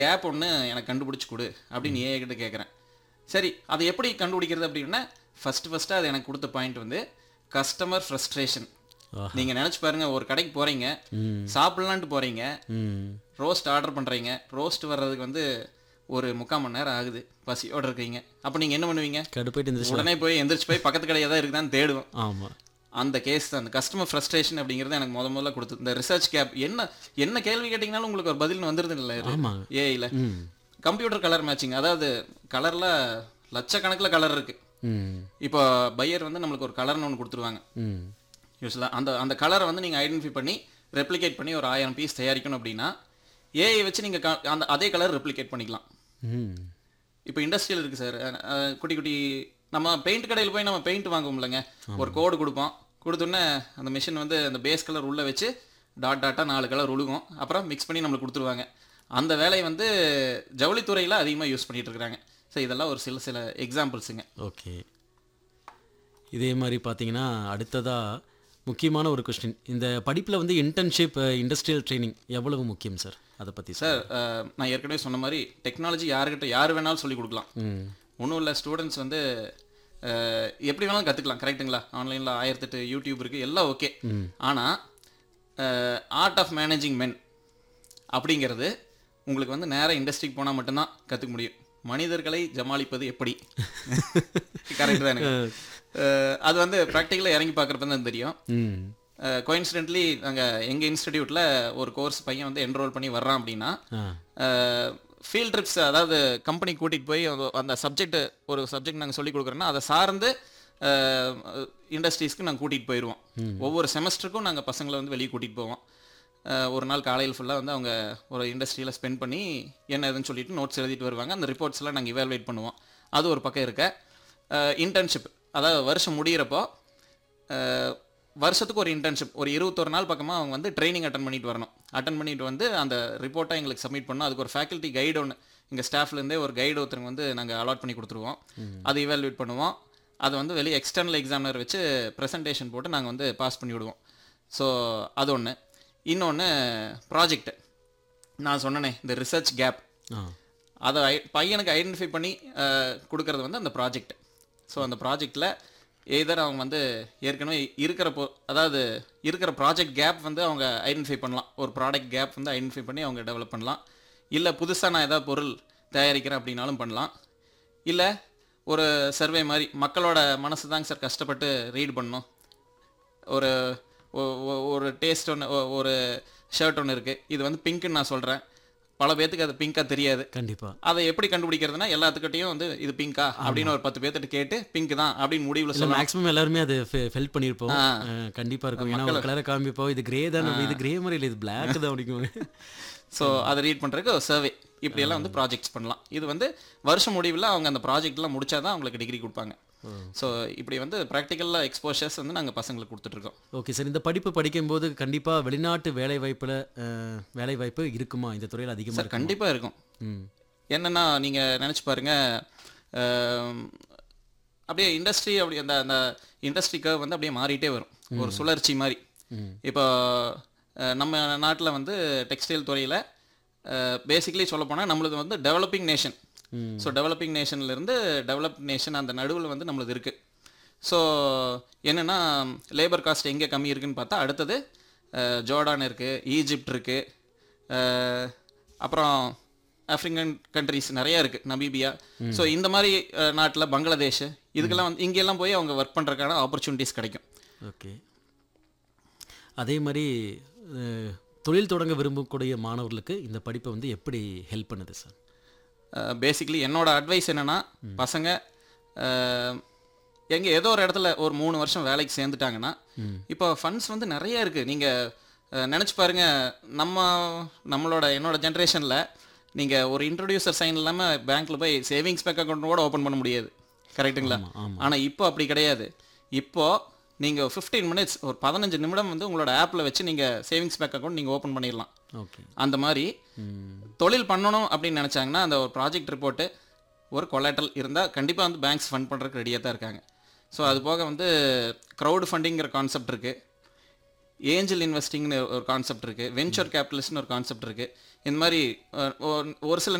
Gap ஒன்று எனக்கு கண்டுபிடிச்சி கொடு அப்படின்னு ஏஐ கிட்ட கேட்குறேன் சரி அதை எப்படி கண்டுபிடிக்கிறது அப்படின்னா ஃபர்ஸ்ட் ஃபஸ்ட்டு அது எனக்கு கொடுத்த பாயிண்ட் வந்து கஸ்டமர் ஃப்ரஸ்ட்ரேஷன் ஆஹா. நீங்கள் நினச்சி பாருங்க ஒரு கடைக்கு போகிறீங்க ம் சாப்பிட்லான்ட்டு போகிறீங்க ம் ரோஸ்ட் ஆர்டர் பண்ணுறீங்க ரோஸ்ட் வர்றதுக்கு வந்து ஒரு முக்கால் மணி நேரம் ஆகுது பசியோட இருக்கீங்க அப்போ நீங்கள் என்ன பண்ணுவீங்க கடுப்பாயிட்டு இருந்துச்சு உடனே போய் எந்திரிச்சு போய் பக்கத்து கடையாக தான் இருக்குதான்னு தேடுவோம் ஆமாம் அந்த கேஸ் தான் அந்த கஸ்டமர் ஃப்ரஸ்ட்ரேஷன் அப்படிங்கிறது எனக்கு முத முதல்ல கொடுத்து இந்த ரிசர்ச் கேப் என்ன என்ன கேள்வி கேட்டிங்கனாலும் உங்களுக்கு ஒரு பதில் வந்துருது இல்லை ஆமாங்க ஏஐல ம் கம்ப்யூட்டர் கலர் மேட்சிங் அதாவது கலரில் லட்சக்கணக்கில் கலர் இருக்குது ம் இப்போ பையர் வந்து நம்மளுக்கு ஒரு கலர்னு ஒன்று கொடுத்துருவாங்க ம் யூஸ்வலாக அந்த அந்த கலரை வந்து நீங்கள் ஐடென்டிஃபை பண்ணி ரெப்ளிகேட் பண்ணி ஒரு ஆயிரம் பீஸ் தயாரிக்கணும் அப்படின்னா ஏஐ வச்சு நீங்கள் அந்த அதே கலர் ரெப்ளிகேட் பண்ணிக்கலாம் ம் இப்போ இண்டஸ்ட்ரியல் இருக்குது சார் குட்டி குட்டி நம்ம பெயிண்ட் கடையில் போய் நம்ம பெயிண்ட் வாங்குவோம்லங்க ஒரு கோடு கொடுப்போம் கொடுத்தோன்னே அந்த மிஷின் வந்து அந்த பேஸ் கலர் உள்ளே வச்சு டாட் டாட்டாக நாலு கலர் உழுகும் அப்புறம் மிக்ஸ் பண்ணி நம்மளுக்கு கொடுத்துருவாங்க அந்த வேலையை வந்து ஜவுளித்துறையில் அதிகமாக யூஸ் பண்ணிட்டு இருக்கிறாங்க ஸோ இதெல்லாம் ஒரு சில சில எக்ஸாம்பிள்ஸுங்க ஓகே இதே மாதிரி பார்த்தீங்கன்னா அடுத்ததாக முக்கியமான ஒரு கொஸ்டின் இந்த படிப்பில் வந்து இன்டர்ன்ஷிப் இண்டஸ்ட்ரியல் ட்ரைனிங் எவ்வளவு முக்கியம் சார் அதை பற்றி சார் சார் அஹ், நான் ஏற்கனவே சொன்ன மாதிரி டெக்னாலஜி யாருக்கிட்ட யார் வேணாலும் சொல்லி கொடுக்கலாம் ம் ஒன்றும் இல்லை ஸ்டூடெண்ட்ஸ் வந்து அஹ், எப்படி வேணாலும் கற்றுக்கலாம் கரெக்ட்டுங்களா ஆன்லைனில் ஆயிரத்தெட்டு யூடியூப் இருக்குது எல்லாம் ஓகே ஆனால் ஆர்ட் ஆஃப் மேனேஜிங் மென் அப்படிங்கிறது உங்களுக்கு வந்து நேராக இண்டஸ்ட்ரிக்கு போனால் மட்டும்தான் கற்றுக்க முடியும் மனிதர்களை ஜமாளிப்பது எப்படி கரெக்ட் தான் எனக்கு அஹ், அது வந்து ப்ராக்டிக்கலாக இறங்கி பார்க்குறப்ப தான் தெரியும் ம் கோயின்சிடென்ட்லி நாங்கள் எங்கள் இன்ஸ்டிடியூட்டில் ஒரு கோர்ஸ் பையன் வந்து என்ரோல் பண்ணி வர்றான் அப்படின்னா ஆ ஃபீல்ட் ட்ரிப்ஸ் அதாவது கம்பெனி கூட்டிகிட்டு போய் அந்த- அந்த சப்ஜெக்ட் ஒரு சப்ஜெக்ட் நாங்கள் சொல்லி கொடுக்குறோன்னா அதை சார்ந்து இண்டஸ்ட்ரீஸ்க்கு நாங்கள் கூட்டிகிட்டு போயிடுவோம் ஒவ்வொரு செமஸ்டருக்கும் நாங்கள் பசங்களை வந்து வெளியே கூட்டிகிட்டு போவோம் அஹ், ஒரு நாள் காலையில் ஃபுல்லாக வந்து அவங்க ஒரு இண்டஸ்ட்ரியில் ஸ்பெண்ட் பண்ணி என்ன ஏதுன்னு சொல்லிட்டு நோட்ஸ் எழுதிட்டு வருவாங்க அந்த ரிப்போர்ட்ஸ் எல்லாம் நாங்கள் இவால்வேட் பண்ணுவோம் அது ஒரு பக்கம் இருக்க இன்டர்ன்ஷிப் அதாவது வருஷம் முடியிறப்போ அஹ், வருஷத்துக்கு ஒரு இன்டர்ன்ஷிப் ஒரு இருபத்தொரு நாள் பக்கமாக அவங்க வந்து ட்ரைனிங் அட்டன் பண்ணிட்டு வரணும் அட்டன் பண்ணிட்டு வந்து அந்த ரிப்போர்ட்டை எங்களுக்கு சப்மிட் பண்ணணும் அதுக்கு ஒரு ஃபேக்கல்ட்டி கைடு ஒன்று எங்கள் ஸ்டாஃப்லேருந்தே ஒரு கைடு ஒருத்தருங்க வந்து நாங்கள் அலாட் பண்ணி கொடுத்துருவோம் அதை இவாலுவேட் பண்ணுவோம் அதை வந்து வெளியே எக்ஸ்டர்னல் எக்ஸாமினர் வச்சு ப்ரெசன்டேஷன் போட்டு நாங்கள் வந்து பாஸ் பண்ணி விடுவோம் ஸோ அது ஒன்று இன்னொன்று ப்ராஜெக்ட் நான் சொன்னனே இந்த ரிசர்ச் கேப் ஆ அதை ஐ- பையனுக்கு ஐடென்டிஃபை பண்ணி அஹ், கொடுக்கறது வந்து அந்த ப்ராஜெக்ட் ஸோ அந்த ப்ராஜெக்டில் எதர் அவங்க வந்து ஏற்கனவே இருக்கிற பொ அதாவது இருக்கிற ப்ராஜெக்ட் கேப் வந்து அவங்க ஐடென்டிஃபை பண்ணலாம் ஒரு ப்ராடக்ட் கேப் வந்து ஐடென்டிஃபை பண்ணி அவங்க டெவலப் பண்ணலாம் இல்லை புதுசாக நான் ஏதாவது பொருள் தயாரிக்கிறேன் அப்படின்னாலும் பண்ணலாம் இல்லை ஒரு சர்வே மாதிரி மக்களோட மனசு தாங்க சார் கஷ்டப்பட்டு ரீட் பண்ணணும் ஒரு ஒ- ஒ- ஒரு டேஸ்ட் ஒன்று ஒரு ஷர்ட் ஒன்று இருக்குது இது வந்து பிங்க்குன்னு நான் சொல்கிறேன் பல பேர்த்துக்கு அது பிங்காக தெரியாது கண்டிப்பாக அதை எப்படி கண்டுபிடிக்கிறதுனா எல்லாத்துக்கிட்டையும் வந்து இது பிங்கா அப்படின்னு ஒரு பத்து பேர்த்திட்ட கேட்டு பிங்க் தான் அப்படின்னு முடிவில் இல்லை சொல்லலாம் மேக்ஸிமம் எல்லாருமே அது ஃபெல் பண்ணியிருப்போம் ஆ. கண்டிப்பாக இருக்கும் ஏன்னா ஒரு கலரை காமிப்போம் இது கிரே தானே இது கிரே மாதிரி இல்லை இது பிளாக் தான் அப்படிங்குவாங்க ஸோ அதை ரீட் பண்ணுறதுக்கு ஒரு சர்வே இப்படியெல்லாம் வந்து ப்ராஜெக்ட்ஸ் பண்ணலாம் இது வந்து வருஷம் முடிவில் அவங்க அந்த ப்ராஜெக்ட்லாம் முடிச்சாதான் அவங்களுக்கு டிகிரி கொடுப்பாங்க ஸோ இப்படி வந்து ப்ராக்டிக்கலாக எக்ஸ்போஷர்ஸ் வந்து நாங்கள் பசங்களுக்கு கொடுத்துட்ருக்கோம் ஓகே சார் இந்த படிப்பு படிக்கும்போது கண்டிப்பாக வெளிநாட்டு வேலை வாய்ப்பில் வேலை வாய்ப்பு இருக்குமா இந்த துறையில் அதிகமாக சார் கண்டிப்பாக இருக்கும் ம் என்னன்னா நீங்கள் நினச்சி பாருங்க ஆம், அப்படியே இண்டஸ்ட்ரி அப்படி அந்த அந்த இண்டஸ்ட்ரி கர்வ் வந்து அப்படியே மாறிட்டே வரும் ஒரு சுழற்சி மாதிரி இப்போ அஹ், நம்ம நாட்டில் வந்து டெக்ஸ்டைல் துறையில் பேசிக்கலி சொல்லப்போனால் நம்மளது வந்து டெவலப்பிங் நேஷன் ஸோ டெவலப்பிங் நேஷன்லேருந்து டெவலப் நேஷன் அந்த நடுவில் வந்து நம்மளது இருக்குது ஸோ என்னென்னா லேபர் காஸ்ட் எங்கே கம்மி இருக்குன்னு பார்த்தா அடுத்தது அஹ், ஜோர்டான் இருக்குது ஈஜிப்ட் இருக்குது அப்புறம் ஆஃப்ரிக்கன் கண்ட்ரிஸ் நிறைய இருக்குது நமீபியா ஸோ இந்த மாதிரி நாட்டில் பங்களாதேஷ் இதுக்கெல்லாம் வந்து இங்கெல்லாம் போய் அவங்க ஒர்க் பண்ணுறதுக்கான ஆப்பர்ச்சுனிட்டிஸ் கிடைக்கும் ஓகே அதே மாதிரி அஹ், தொழில் தொடங்க விரும்பக்கூடிய மாணவர்களுக்கு இந்த படிப்பை வந்து எப்படி ஹெல்ப் பண்ணுது சார் பேசிக்கலி என்னோட அட்வைஸ் என்னன்னா பசங்க எங்கே ஏதோ ஒரு இடத்துல ஒரு மூணு வருஷம் வேலைக்கு சேர்ந்துட்டாங்கன்னா இப்போ ஃபண்ட்ஸ் வந்து நிறைய இருக்குது நீங்கள் நினச்சி பாருங்க நம்ம நம்மளோட என்னோட ஜென்ரேஷனில் நீங்கள் ஒரு இன்ட்ரடியூசர் சைன் இல்லாமல் பேங்க்கில் போய் சேவிங்ஸ் பேங்க் அக்கௌண்ட் கூட ஓப்பன் பண்ண முடியாது கரெக்ட்டுங்களா ஆனால் இப்போ அப்படி கிடையாது இப்போ நீங்கள் ஃபிஃப்டீன் மினிட்ஸ் ஒரு பதினஞ்சு நிமிடம் வந்து உங்களோட ஆப்பில் வச்சு நீங்கள் சேவிங்ஸ் பேங்க் அக்கௌண்ட் நீங்கள் ஓப்பன் பண்ணிடலாம் ஓகே அந்த மாதிரி தொழில் பண்ணணும் அப்படின்னு நினச்சாங்கன்னா அந்த ஒரு ப்ராஜெக்ட் ரிப்போர்ட்டு ஒரு கொலாட்டல் இருந்தால் கண்டிப்பாக வந்து பேங்க்ஸ் ஃபண்ட் பண்ணுறதுக்கு ரெடியாக தான் இருக்காங்க ஸோ அது போக வந்து க்ரௌட் ஃபண்டிங்கிற கான்செப்ட் இருக்குது ஏஞ்சல் இன்வெஸ்டிங்னு ஒரு கான்செப்ட் இருக்குது வெஞ்சர் கேபிட்டலிஸ்ட்னு ஒரு கான்செப்ட் இருக்குது இந்த மாதிரி அஹ், ஒரு- ஒரு சில